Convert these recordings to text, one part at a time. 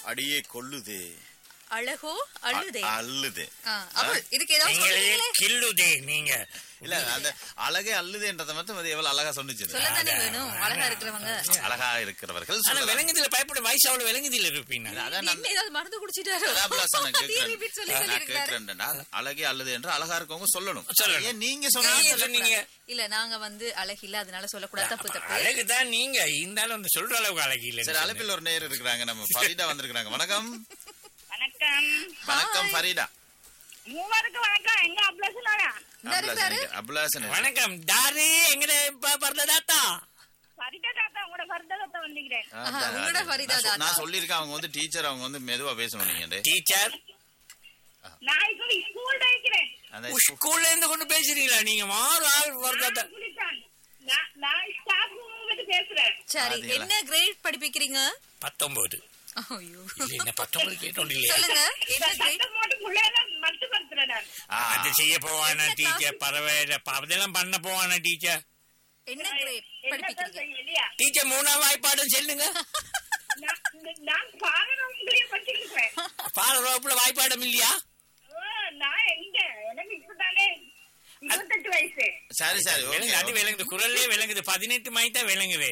அடியே கொல்லுதே அழகோ அழுதே அ- அல்லுதே ஆ, அவள் இதுக்கு ஏதாவது நீங்களே சொல்லுங்களே கில்லுதே நீங்க இல்ல அந்த அழகே அல்லுதேன்றத மட்டும் அது எவ்வளவு அழகா சொன்னிச்சு சொல்லத்தானே வேணும் அழகா இருக்கிறவங்க அழகா இருக்கிறவர்கள் ஆனா சொல்லலாம். விலங்குதில பயப்பட வயசு அவ்வளவு விலங்குதில இருப்பீங்க அதான் நான் என்ன ஏதாவது மருந்து குடிச்சிட்டாரோ அதான் plus நான் தீ கேக்குறேன். repeat சொல்லி நான் சொல்லியிருக்காரு. கேக்குறேன்டா, அழகே அல்லது என்று அழகா இருக்கவங்க சொல்லணும் சொல்லணும். ஏன் நீங்க நீங்க சொன்னீங்க சொன்னீங்க இல்ல நாங்க வந்து அழகில்ல அதனால சொல்லக்கூடாது தப்பு தப்பு அழகுதான் நீங்க இருந்தாலும் அந்த சொல்ற அளவுக்கு அழகு இல்ல சரி அழைப்பில் ஒரு நேர் இருக்கிறாங்க நம்ம ஃபரீடா வந்திருக்காங்க வணக்கம் வணக்கம் வணக்கம் ஃபரீடா மூவருக்கு வணக்கம் எங்க அப்ளசனாரா இந்த இருக்கிறாரு அபுலாசன் வணக்கம் டாரு எங்கட பரத தாத்தா சரிதா தாத்தா உங்களோட பர்தகத்தை வந்துக்கிறேன் ஆஹா, உங்களோட ஃபரீதா நான் சொ- தாத்தா. நான் சொல்லியிருக்கேன் அவங்க வந்து டீச்சர் அவங்க வந்து மெதுவா பேசணும் நீங்க டீச்சர் நான் இப்ப ஸ்கூல் இருக்கிறேன் அந்த ஸ்கூல்ல இருந்து கொண்டு பேசுறீங்களா நீங்க மாறு ஆள் வரதா நான் குளித்தான். நான் நான் ஸ்டாஃப் ரூம் பேசுறேன் சரி பாத்தீங்களா? என்ன கிரேட் படிப்பிக்கிறீங்க பத்தொன்பது ஐயோ இல்ல, என்ன பத்தொன்பது கேட்டோம் இல்லையா சொல்லுங்க என்ன கிரேட் சட்டம் போட்டு பிள்ளைகளை மட்டுப்படுத்துறேன் நான் ஆ, அது செய்ய போவானா என்ன டீச்சர் பரவாயில்ல ப- அதெல்லாம் பண்ண போவானா டீச்சர் என்ன கிரேட் என்னதான் படிப்பிக்கிறீங்க செய்ய இல்லையா டீச்சர் மூணாம் வாய்ப்பாடும் சொல்லுங்க நான் நான் பாரம்பரிய படிச்சிருக்கிறேன் பால ரோப்புல வாய்ப்பாடம் இல்லையா நான் எங்க எனக்கு இப்பதானே இருபத்தெட்டு வயசு சரி சரி விலங்கு அது ஓகே விளங்குது குரல்லே விளங்குது பதினெட்டு மாதிரி தான் விளங்குது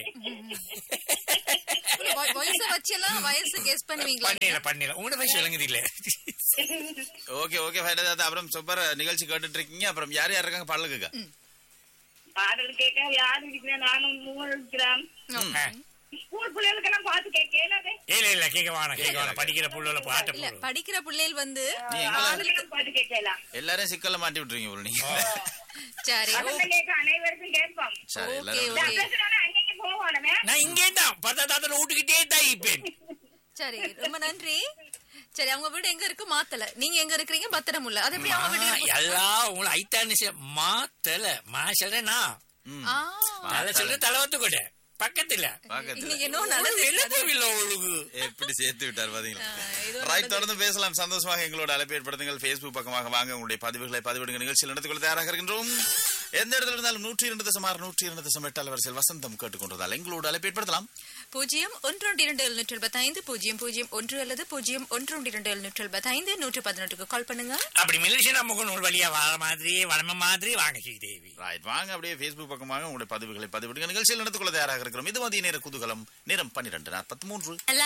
வயசு வச்செல்லாம் வயசு கெஸ் பண்ணுவீங்களா பண்ணல பண்ணல உங்களோட வயசு விளங்குது இல்ல ஓகே ஓகே ஃபைடா தாத்தா அப்புறம் சூப்பர் நிகழ்ச்சி கேட்டுட்டு இருக்கீங்க அப்புறம் யார் யார் இருக்காங்க பாடலுக்கு பாடல் கேட்க யாரு இருக்கிறேன் நானும் மூணு இருக்கிறேன் ஸ்கூல் பிள்ளைகளுக்கு எல்லாம் பார்த்து கேட்கலாதே இல்ல இல்ல கேட்க வேணாம் கேட்க வேணாம் படிக்கிற புள்ள பாட்ட இல்ல போடுவோம் படிக்கிற பிள்ளைகள் வந்து நீ எங்களை ஆளுகளும் பார்த்து கேட்கலாம் எல்லாரையும் சிக்கல்ல மாட்டி விட்டுறீங்க போல நீங்க சரி அதெல்லாம் கேட்க அனைவருக்கும் கேட்போம் சரி ஓகே எல்லாரும் ஓகே பேசுறோன்னா அங்கங்க போவானுமே நான் இங்கே தான் பத்தா தாத்தா வீட்டுக்கிட்டே தான் இப்பேன் சரி ரொம்ப நன்றி சரி அவங்க வீடு எங்க இருக்கு மாத்தல நீங்க எங்க இருக்கிறீங்க பத்திரமுல்ல அது எப்படி அவங்க வீடு இருக்கு? எல்லாம் உங்களை ஐத்தானு மாத்தல மா சொல்றேனா ம். ஆ, தலை சொல்ற தலைவத்து கூட பக்கத்துல பக்கத்துல இன்னைக்கு என்ன நடந்து விளக்கவில்லை ஒழுகு எப்படி சேர்த்து விட்டார் பாத்தீங்களா ஏதோ ரைட் தொடர்ந்து பேசலாம் சந்தோஷமாக எங்களோட அழைப்பு ஏற்படுத்துங்கள் Facebook பக்கமாக வாங்க உங்களுடைய பதிவுகளை பதிவிடுங்க நிகழ்ச்சியில் நடந்து கொள்ள தயாராக இருக்கின்றோம் எந்த இடத்துல இருந்தாலும் நூற்றி இரண்டு தசம் ஆறு நூற்றி இரண்டு தசம் எட்டு அலைவரிசையில் வசந்தம் கேட்டுக்கொண்டதால் எங்களோட அழைப்பு ஏற்படுத்தலாம் பூஜ்ஜியம் ஒன்று ஒன்று இரண்டு எழுநூற்றி எழுபத்தைந்து பூஜ்ஜியம் பூஜ்ஜியம் ஒன்று அல்லது பூஜ்ஜியம் ஒன்று ஒன்று இரண்டு எழுநூற்றி எழுபத்தைந்து நூற்று பதினெட்டுக்கு கால் பண்ணுங்க அப்படி மிலிஷன் முக நூல் வழியா வர மாதிரி வளம மாதிரி வாங்க ஸ்ரீதேவி ரைட் வாங்க அப்படியே Facebook பக்கமாக உங்களுடைய பதிவுகளை பதிவிடுங்க நிகழ்ச்சியில் நடந்து கொள்ள தயாராக இருக்கிறோம் இது மதிய நேர குதூகலம் நேரம் பன்னிரண்டு நாற்பத்தி மூன்று